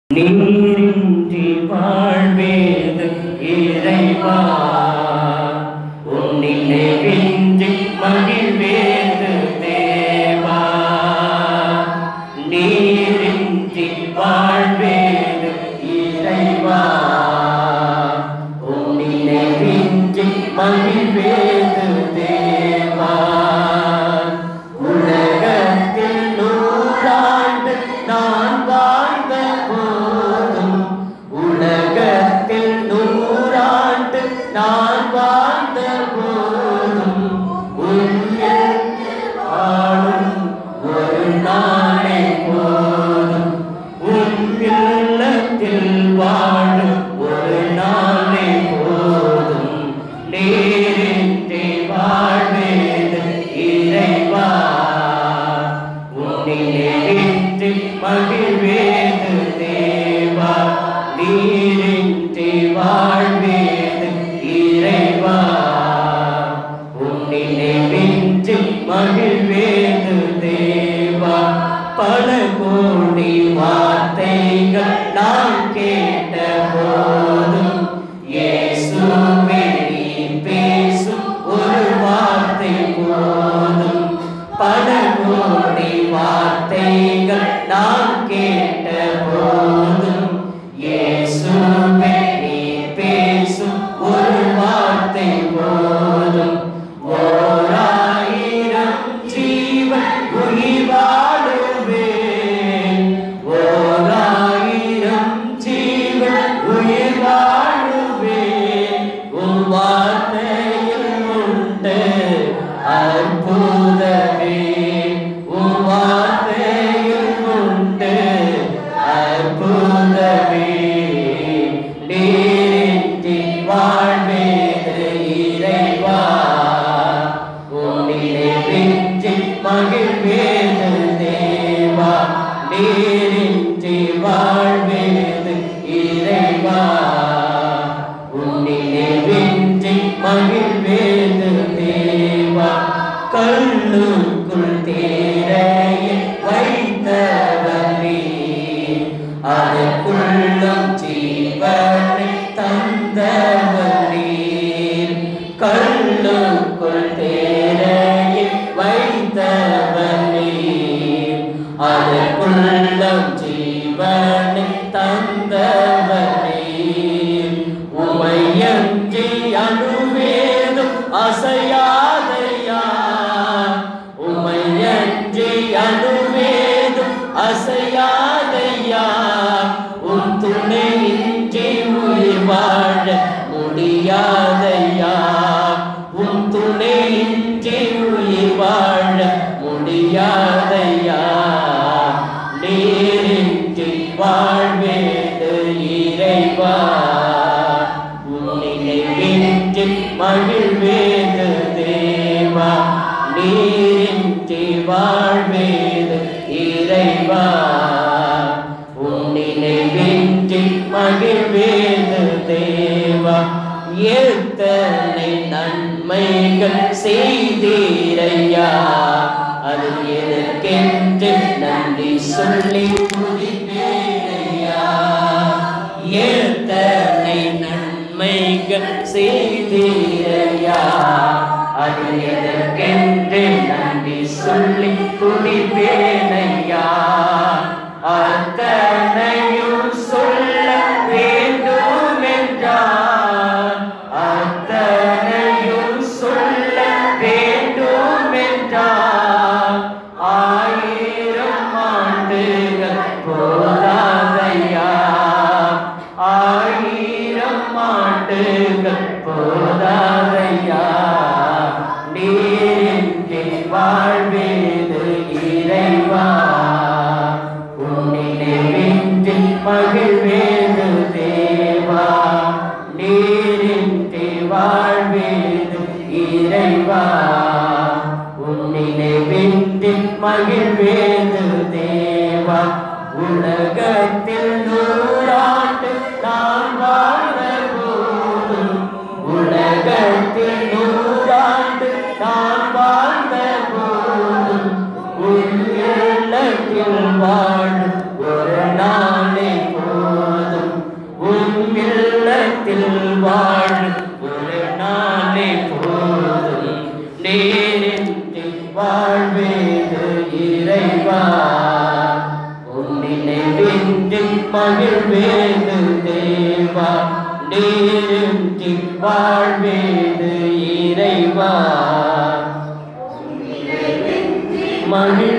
நீரின்றி வாழ்வேது இறைவா உன்னிலே விஞ்சி மகிழ்வேது தேவா நீரின்றி வாழ்வேது இறைவா உன்னிலே விஞ்சி மகிழ்வேது தேவா உலகத்தில் நூறாண்டு நான் வாழ்ந்த போதும் உலகத்தில் நூறாண்டு நான் வாழ்ந்த போதும் உன்னில் வாழும் ஒரு நாளை போதும் உன் இல்லத்தில் வாழும் ஒரு நாளை போதும் நேரின்றி வாழ்வேது இறைவா உன்னிலே விட்டு மகிழ்வேது தேவா நீரின்றி வாழ்வேது இறைவா உன்னிலே விட்டு மகிழ்வேது தேவா பல கோடி வார்த்தைகள் நான் கேட்ட போதும் இயேசுவே நீ பேசும் ஒரு வார்த்தை போதும் பல கோடி வார்த்தைகள் நான் கேட்ட போதும் இயேசுவே நீ பேசும் ஒரு வார்த்தை போதும் ஓராயிரம் ஜீவன் உயிர் வாழுவேன் ஓராயிரம் ஜீவன் உயிர் வாழுவேன் உன் வார்த்தையில் உண்டு அற்புதமே உன் வார்த்தையில் உண்டு அற்புதமே நீரின்றி வாழ்வேது இறைவா உன்னிலே விஞ்சி மகிழ்வேது தேவா நீரின்றி வாழ்வேது இறைவா உன்னிலே விஞ்சி மகிழ்வேது தேவா கல்லுக்குள் தேரையில் வைத்தவரே அதற்குள்ளும் ஜீவனை தந்தவரீர் கல்லுக்குள் தேரையில் வைத்தவரீர் அதற்குள்ளும் ஜீவனை தந்தவரீர் உமையஞ்சி அணுவேதும் அசையாதையா உமையஞ்சி அணுவேதும் அசையாதையா உன் துணையின்றி உயிர் வாழ முடியாதையா உன் துணையின்றி உயிர் வாழ முடியாதையா நீரின்றி வாழ்வேது இறைவா உன்னிலை விஞ்சி மகிழ்வேது தேவா நீரின்றி வாழ்வேது இறைவா உன்னிலை விஞ்சி மகிழ்வேது தேவா எத்தனை நன்மைகள் செய்தீரையா அது எதற்கென்று நன்றி சொல்லி துதிப்பேனையா எத்தனை நன்மைகள் செய்தீரையா அது எதற்கென்று நன்றி சொல்லி துதிப்பேனையா அத்தனையும் சொல்ல வேண்டும் என்றார் அத்தனையும் சொல்ல வேண்டும் என்றார் ஆயிரம் ஆண்டுகள் போதாதையா ஆயிரம் ஆண்டுகள் போதாதையா நீரின்றி வாழ்வேது இறைவா உன்னிலே விஞ்சி மகிழ்வேது தேவா நீரின்றி வாழ்வேது இறைவா உன்னிலே விஞ்சி மகிழ்வேது தேவா உலகத்தில் நூறாண்டு நான் வாழ்ந்த போதும் உலகத்தில் நூறாண்டு நான் வாழ்ந்த போதும் உன் இல்லத்தில் வாழும் ஒரு நாளை போ நீரின்றி வாழ்வேது இறைவா உன்னினைவின்றி மகிழ்வேது தேவா நீரின்றி வாழ்வேது இறைவா மகிழ்